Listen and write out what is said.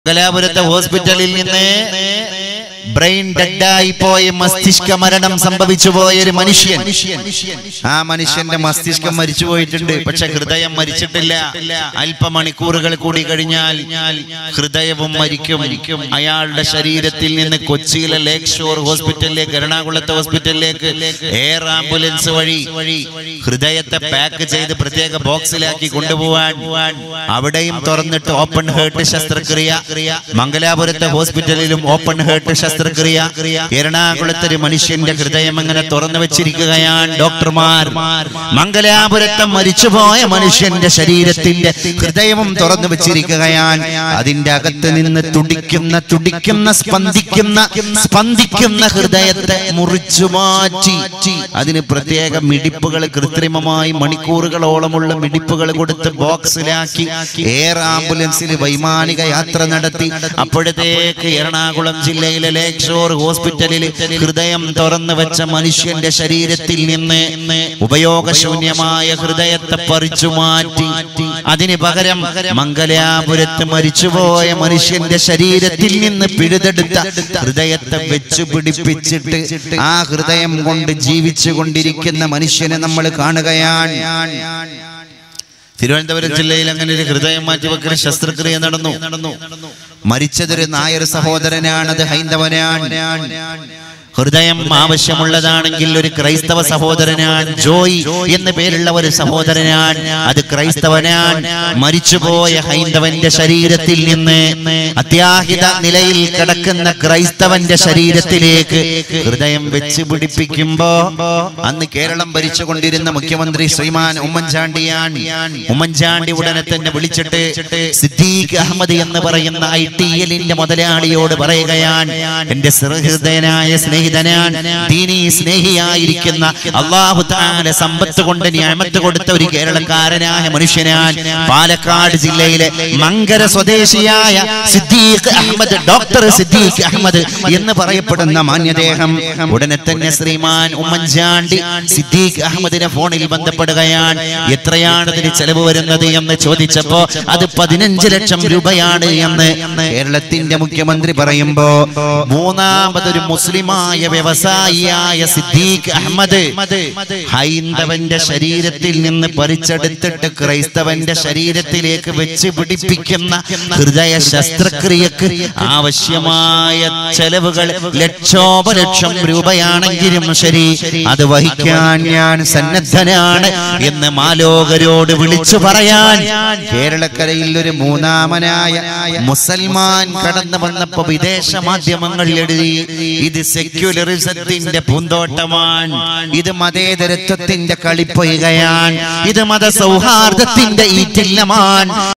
മംഗലാപുരത്തെ ഹോസ്പിറ്റലിൽ നിന്ന് ബ്രെയിൻ ഡെഡായി പോയ മസ്തിഷ്ക മരണം സംഭവിച്ചു പോയ ഒരു മനുഷ്യൻ ആ മനുഷ്യന്റെ മസ്തിഷ്കം മരിച്ചു പോയിട്ടുണ്ട് പക്ഷെ ഹൃദയം മരിച്ചിട്ടില്ല അല്പമണിക്കൂറുകൾ കൂടി കഴിഞ്ഞാൽ ഹൃദയവും മരിക്കും അയാളുടെ ശരീരത്തിൽ നിന്ന് കൊച്ചിയിലെ ലേക്ക് ഷോർ ഹോസ്പിറ്റലിലേക്ക് എറണാകുളത്തെ ഹോസ്പിറ്റലിലേക്ക് എയർ ആംബുലൻസ് വഴി ഹൃദയത്തെ പാക്ക് ചെയ്ത് പ്രത്യേക ബോക്സിലാക്കി കൊണ്ടുപോവാൻ അവിടെയും തുറന്നിട്ട് ഓപ്പൺ ഹേർട്ട് ശസ്ത്രക്രിയ മംഗലാപുരത്തെ ഹോസ്പിറ്റലിലും ഓപ്പൺ ഹേർട്ട് ശസ്ത്രക്രിയ എറണാകുളത്തെ ഒരു മനുഷ്യന്റെ ഹൃദയം അങ്ങനെ തുറന്നു വെച്ചിരിക്കുകയാണ് ഡോക്ടർമാർ മംഗലാപുരത്തെ മരിച്ചുപോയ മനുഷ്യന്റെ ശരീരത്തിന്റെ ഹൃദയവും തുറന്നു വെച്ചിരിക്കുകയാണ് അതിന്റെ അകത്ത് നിന്ന് തുടിക്കുന്ന തുടിക്കുന്ന സ്പന്ദിക്കുന്ന സ്പന്ദിക്കുന്ന ഹൃദയത്തെ മുറിച്ചു മാറ്റി അതിന് പ്രത്യേക മിടിപ്പുകൾ കൃത്രിമമായി മണിക്കൂറുകളോളമുള്ള മിടിപ്പുകൾ കൊടുത്ത് ബോക്സിലാക്കി എയർ ആംബുലൻസിൽ വൈമാനിക യാത്ര നടത്തി അപ്പോഴത്തേക്ക് എറണാകുളം ജില്ലയിലെ ലേക്ക് ഷോർ ഹോസ്പിറ്റലിൽ ഹൃദയം തുറന്നു വെച്ച മനുഷ്യന്റെ ശരീരത്തിൽ നിന്ന് ഉപയോഗശൂന്യമായ ഹൃദയത്തെ പറിച്ചു മാറ്റി അതിന് പകരം മംഗലാപുരത്ത് മരിച്ചുപോയ മനുഷ്യന്റെ ശരീരത്തിൽ നിന്ന് പിഴുതെടുത്ത ഹൃദയത്തെ വെച്ചു പിടിപ്പിച്ചിട്ട് ആ ഹൃദയം കൊണ്ട് ജീവിച്ചു കൊണ്ടിരിക്കുന്ന മനുഷ്യനെ നമ്മൾ കാണുകയാണ് തിരുവനന്തപുരം ജില്ലയിൽ അങ്ങനെ ഒരു ഹൃദയം മാറ്റിവെക്കൽ ശസ്ത്രക്രിയ നടന്നു മരിച്ചതൊരു നായർ സഹോദരനാണ് അത് ഹൈന്ദവനാണ് ഹൃദയം ആവശ്യമുള്ളതാണെങ്കിൽ ഒരു ക്രൈസ്തവ സഹോദരനാണ് ജോയ് എന്ന പേരുള്ള ഒരു സഹോദരനാണ് അത് ക്രൈസ്തവനാണ് മരിച്ചുപോയ ഹൈന്ദവന്റെ ശരീരത്തിൽ നിന്ന് അത്യാഹിത നിലയിൽ കിടക്കുന്ന ക്രൈസ്തവന്റെ ശരീരത്തിലേക്ക് ഹൃദയം വെച്ച് പിടിപ്പിക്കുമ്പോ അന്ന് കേരളം ഭരിച്ചുകൊണ്ടിരുന്ന മുഖ്യമന്ത്രി ശ്രീമാൻ ഉമ്മൻചാണ്ടിയാണ് ഉമ്മൻചാണ്ടി ഉടനെ തന്നെ വിളിച്ചിട്ട് സിദ്ദീഖ് അഹമ്മദ് എന്ന് പറയുന്ന ഐ ടി എല്ലിന്റെ മുതലാളിയോട് പറയുകയാണ് എന്റെ സൃഹൃദയനായ സ്നേഹിതനാൻ ദീനീ സ്നേഹിയായിരിക്കുന്ന അള്ളാഹു താല സമ്പത്ത് കൊണ്ട് ഞാമത്ത് കൊടുത്ത ഒരു കേരളക്കാരനായ മനുഷ്യനാൻ പാലക്കാട് ജില്ലയിലെ മങ്കര സ്വദേശിയായ സിദ്ദീഖ് അഹമ്മദ് ഡോക്ടർ സിദ്ദീഖ് അഹമ്മദ് എന്ന് പറയപ്പെടുന്ന മാന്യദേഹം ഉടനെ തന്നെ ശ്രീമാൻ ഉമ്മൻചാണ്ടി സിദ്ദീഖ് അഹമ്മദിനെ ഫോണിൽ ബന്ധപ്പെടുകയാണ് എത്രയാണ് ഇതിന് ചെലവ് വരുന്നത് എന്ന് ചോദിച്ചപ്പോ അത് പതിനഞ്ച് ലക്ഷം രൂപയാണ് എന്ന് കേരളത്തിന്റെ മുഖ്യമന്ത്രി പറയുമ്പോ മൂന്നാമതൊരു മുസ്ലിമായ വ്യവസായിയായ സിദ്ദീഖ് അഹമ്മദ് ഹൈന്ദവന്റെ ശരീരത്തിൽ നിന്ന് പറിച്ചെടുത്തിട്ട് ക്രൈസ്തവന്റെ ശരീരത്തിലേക്ക് വെച്ച് പിടിപ്പിക്കുന്ന ഹൃദയ ശസ്ത്രക്രിയക്ക് ആവശ്യമായ ചെലവുകൾ ലക്ഷോപലക്ഷം രൂപയാണെങ്കിലും ശരി അത് വഹിക്കാൻ ഞാൻ സന്നദ്ധനാണ് എന്ന് മാലോകരോട് വിളിച്ചു പറയാൻ കേരളക്കരയിൽ ഒരു മൂന്നാമനായ മുസൽമാൻ കടന്നു വന്നപ്പോ വിദേശ മാധ്യമങ്ങൾ എഴുതി ഇത് സെക്യുലറിസത്തിന്റെ പൂന്തോട്ടമാണ് ഇത് മതേതരത്വത്തിന്റെ കളിപ്പൊയ്കയാണ് ഇത് മതസൗഹാർദ്ദത്തിന്റെ ഈറ്റില്ലമാണ്